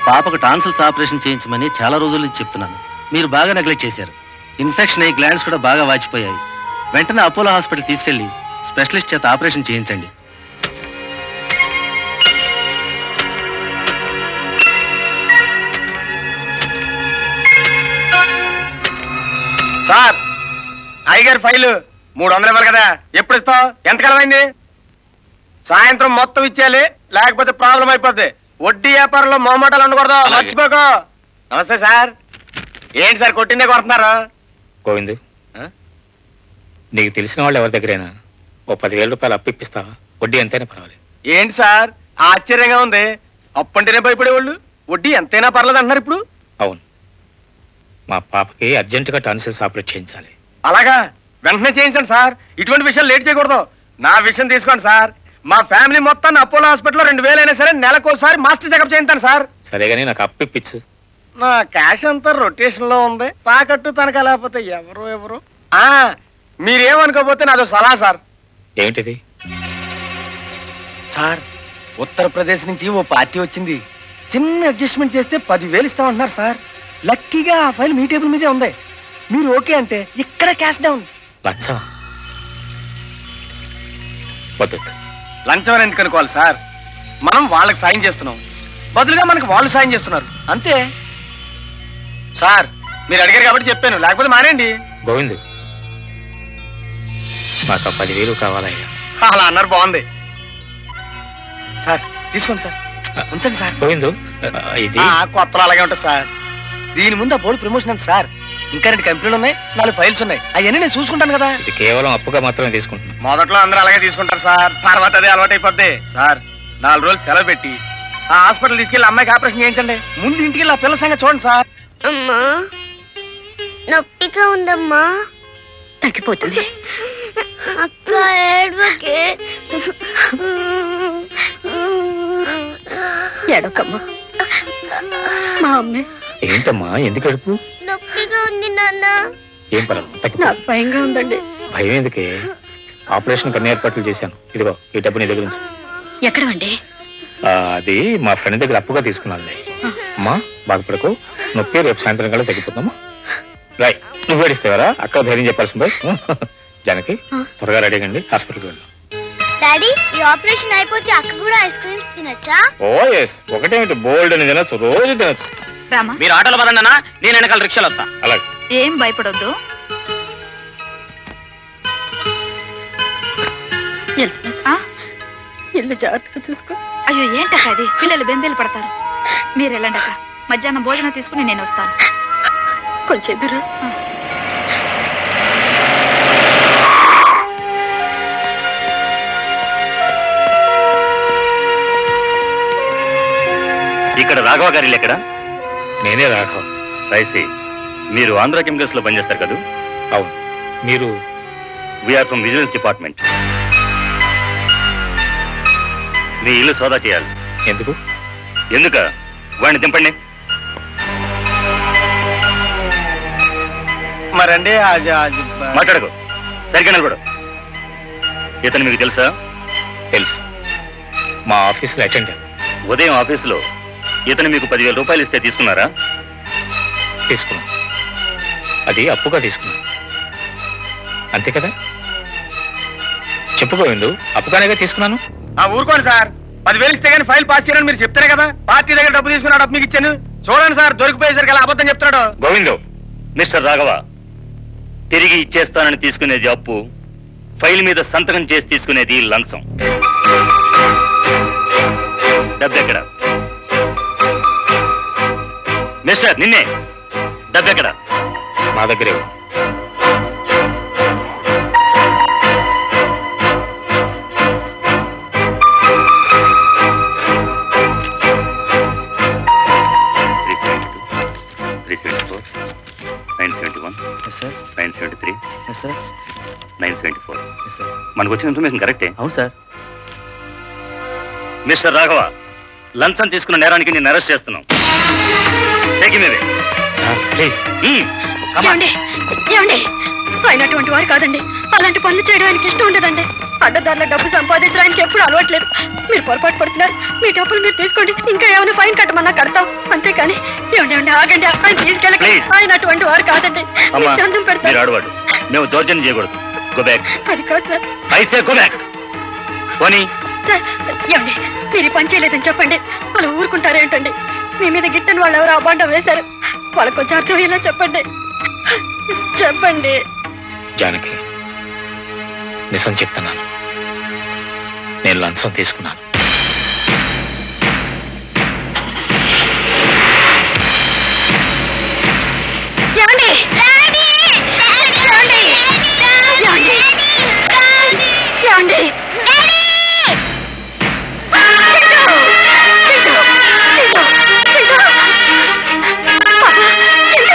పాపకు tonsils operation చేయించమని చాలా రోజుల నుంచి చెప్తున్నాను మీరు బాగా నెగ్లెక్ట్ చేశారు ఇన్ఫెక్షన్ అయ్యి గ్లాండ్స్ కూడా బాగా వాచిపోయాయి వెంటనే అపోలో హాస్పిటల్ తీసుకెళ్లి స్పెషలిస్ట్ చేత ఆపరేషన్ చేయించండి సార్ అయ్యగారి ఫైలు మూడు వందలు ఇవ్వాలి కదా ఎప్పుడు ఇస్తావు ఎంతకాలం అయింది సాయంత్రం మొత్తం ఇచ్చేయాలి లేకపోతే ప్రాబ్లం అయిపోద్ది వడ్డీ వ్యాపారంలో మొహమాటాలు ఉండకూడదు అలాగే. మర్చిపోకు నమస్తే సార్ ఏంటి సార్ కొట్టిందే కొడుతున్నారు గోవిందు ఆ? నీకు తెలిసిన వాళ్ళు ఎవరి దగ్గరైనా ఓ పదివేల రూపాయలు అప్పు ఇప్పిస్తావా వడ్డీ ఎంతైనా పర్వాలేదు ఏంటి సార్ ఆశ్చర్యంగా ఉంది అప్పంటేనే భయపడేవాళ్ళు వడ్డీ ఎంతైనా పర్లేదు అంటున్నారు ఇప్పుడు అవును మా పాపకి అర్జెంటుగా టాన్సిల్స్ ఆపరేట్ చేయించాలి అలాగా వెంటనే చేయించండి సార్ ఇటువంటి విషయం లేట్ చేయకూడదు నా విషయం తీసుకోండి సార్ మా ఫ్యామిలీ మొత్తాన్ని అపోలో హాస్పిటల్లో రెండు వేలైనా సరే నెలకోసారి మాస్టర్ చెకప్ చేయించాను సార్ సరే కానీ నాకు అప్పు ఇప్పించు నా క్యాష్ అంతా రొటేషన్ లో ఉంది తాకట్టు తనక లేకపోతే ఎవరు ఎవరు ఆ మీరేమనుకోకపోతే నాదో సలహా సార్ ఏమిటిది సార్ ఉత్తరప్రదేశ్ నుంచి ఓ పార్టీ వచ్చింది చిన్న అడ్జస్ట్మెంట్ చేస్తే పదివేలు ఇస్తామంటున్నారు సార్ లక్కీగా ఆ ఫైల్ మీ టేబుల్ మీదే ఉంది మీరు ఓకే అంటే ఇక్కడ క్యాష్ డౌన్ లచ్చ వద్దు లంచం అని ఎందుకు అనుకోవాలి సార్ మనం వాళ్ళకి సాయం చేస్తున్నాం బదులుగా మనకి వాళ్ళు సాయం చేస్తున్నారు అంతే సార్ మీరు అడిగారు కాబట్టి చెప్పాను లేకపోతే మానేయండి గోవిందు నాకు ఆ పదివేలు కావాలయ్యా అలా అన్నారు బాగుంది సార్ తీసుకోండి సార్ ఉంచండి సార్ గోవిందు ఆ, ఇది ఆ, కొత్తలో అలాగే ఉంటుంది సార్ దీని ముందు ఆ బోర్డు ప్రమోషన్ అంత సార్ ఇంకా రెండు కంపెనీలు ఉన్నాయి నాలుగు ఫైల్స్ ఉన్నాయి అవన్నీ నేను చూసుకుంటాను కదా ఇది కేవలం అప్పుగా మాత్రమే తీసుకుంటున్నా మొదట్లో అందరూ అలాగే తీసుకుంటారు సార్ తర్వాత అదే అలవాటు అయిపోద్ది సార్ నాలుగు రోజులు సెలవు పెట్టి ఆ హాస్పిటల్ తీసుకెళ్లి అమ్మాయికి ఆపరేషన్ చేయించండి ముందు ఇంటికి వెళ్ళి ఆ పిల్ల సంగతి చూడండి సార్ అమ్మా నొప్పిగా ఉందమ్మా తగ్గిపోతుంది అక్క ఏడ్వకే ఎడకమ్మా మా అమ్మే ఏంటమ్మా ఎందుకు ఎడుపు నొప్పిగా ఉంది నాన్న ఏం పర్వాలేదు తగ్గిపో. నాకు భయంగా ఉందండి భయం ఎందుకే ఆపరేషన్ అన్ని ఏర్పాట్లు చేశాను ఇదిగో ఈ డబ్బు నీ దగ్గర ఉంచు ఎక్కడవండి ఆ, అది మా ఫ్రెండ్ దగ్గర అప్పుగా తీసుకున్నాను అమ్మా బాధపడకు నొప్పి రేపు సాయంత్రం కల్లా తగ్గిపోతామా రాయ్ నువ్వు ఏడిస్తావరా అక్క ధైర్యం చెప్పాల్సింది జానకి త్వరగా రెడీ కండి హాస్పిటల్కి వెళ్ళు డాడీ ఈ ఆపరేషన్ అయిపోతే అక్క కూడా ఐస్ క్రీమ్స్ తినొచ్చా ఓ ఎస్ ఒకటేమిటి బోల్డ్ అని తినచ్చు రోజు తినచ్చు రామా మీరు ఆటోలో పదండి నేను వెనకాల రిక్షాలో వస్తా అలాగే ఏం భయపడొద్దు ఎలిజబెత్ ఇల్లు జాగ్రత్తగా చూసుకో అయ్యో ఏంటక్క అది పిల్లలు బెంబేలు పడతారు మీరు వెళ్ళండి అక్క మధ్యాహ్నం భోజనం తీసుకుని నేను వస్తాను కొంచెం ఎదురు ఇక్కడ రాఘవ గారి ఇల్లు ఎక్కడ నేనే రాఘవ్ రైసి మీరు ఆంధ్ర కెమికల్స్ లో పనిచేస్తారు కదా అవును మీరు వీఆర్ ఫ్రమ్ విజిలెన్స్ డిపార్ట్మెంట్ మీ ఇల్లు సోదా చేయాలి ఎందుకు ఎందుక వాడిని దింపండి మరండి అది- అది- మాట్లాడకు సరిగ్గా నిలబడు ఇతను మీకు తెలుసా తెలుసు మా ఆఫీస్లో అటెండ్ ఉదయం ఆఫీసులో ఇతను మీకు పదివేల రూపాయలు ఇస్తే తీసుకున్నారా తీసుకున్నాను అది అప్పుగా తీసుకున్నాను అంతే కదా చెప్పుకోవిందు అప్పుగానేగా తీసుకున్నాను ఆ ఊరుకోండి సార్ పదివేలు ఇస్తే కానీ ఫైల్ పాస్ చేయని మీరు చెప్తారే కదా పార్టీ దగ్గర డబ్బు తీసుకున్నా డబ్బు మీకు ఇచ్చాను చూడండి సార్ దొరికిపోయేసరికి అలా అబద్ధం చెప్తున్నాడు గోవిందు మిస్టర్ రాఘవ తిరిగి ఇచ్చేస్తానని తీసుకునేది అప్పు ఫైల్ మీద సంతకం చేసి తీసుకునేది లంచం డబ్బెక్కడ మిస్టర్ నిన్నే డబ్బెక్కడ మా దగ్గరే ఉంది. Three seventy two three seventy four nine seventy one sir nine seventy three sir nine seventy four sir మనకు వచ్చిన ఇన్ఫర్మేషన్ కరెక్టే అవును సార్ మిస్టర్ రాఘవ లంచం తీసుకున్న నేరానికి నేను అరెస్ట్ చేస్తున్నాం Take him away. Sir please Hmm. ఏమండి ఏమండి ఆయన అటువంటి వారు కాదండి అలాంటి పనులు చేయడం ఆయనకి ఇష్టం ఉండదండి అడ్డదారుల డబ్బు సంపాదించడానికి ఎప్పుడు అలవాట్లేదు మీరు పొరపాటు పడుతున్నారు మీ డబ్బులు మీరు తీసుకోండి ఇంకా ఏమైనా ఫైన్ కట్టమన్నా కడతాం అంతేకాని ఏమండి ఏమండి ఆగండి ఆయన తీసుకెళ్ళక Please. ఆయన అటువంటి వారు కాదండి అమ్మా మీకు దండం మీరు పెడతాను ఆడవాడు మేము దౌర్జన్యం చేయకూడదు గో బ్యాక్ అది కాదు సార్ ఐసే గో బ్యాక్ పోనీ సార్ ఏమండి మీరు ఈ పని చేయలేదని చెప్పండి వాళ్ళు ఊరుకుంటారేంటండి మీ మీద గిట్టని వాళ్ళు ఎవరు అబాండం వేశారు వాళ్ళకు కొంచెం అర్థమయ్యేలా చెప్పండి చెప్పండి జానకి నిజం చెప్తున్నాను నేను లంచం తీసుకున్నాను ఏమండి ఏమండి ఏమండి ఏమండి చింటూ! చింటూ! చింటూ! చింటూ! పాప, చింటూ!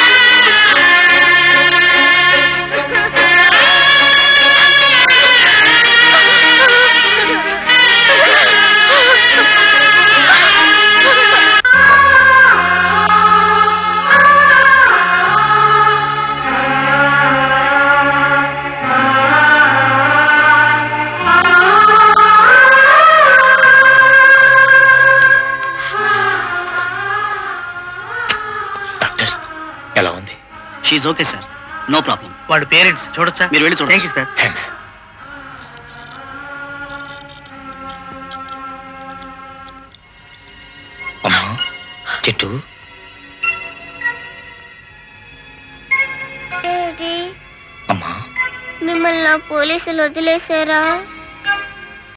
డాక్టర్ ఎలా ఉంది she's okay sir no problem వాళ్ళ పేరెంట్స్ చూడొచ్చా మీరు వెళ్ళి చూడండి సార్ థ్యాంక్స్ అమ్మా చెట్టు డాడీ అమ్మా మిమ్మల్ని నా పోలీసులు వదిలేశారా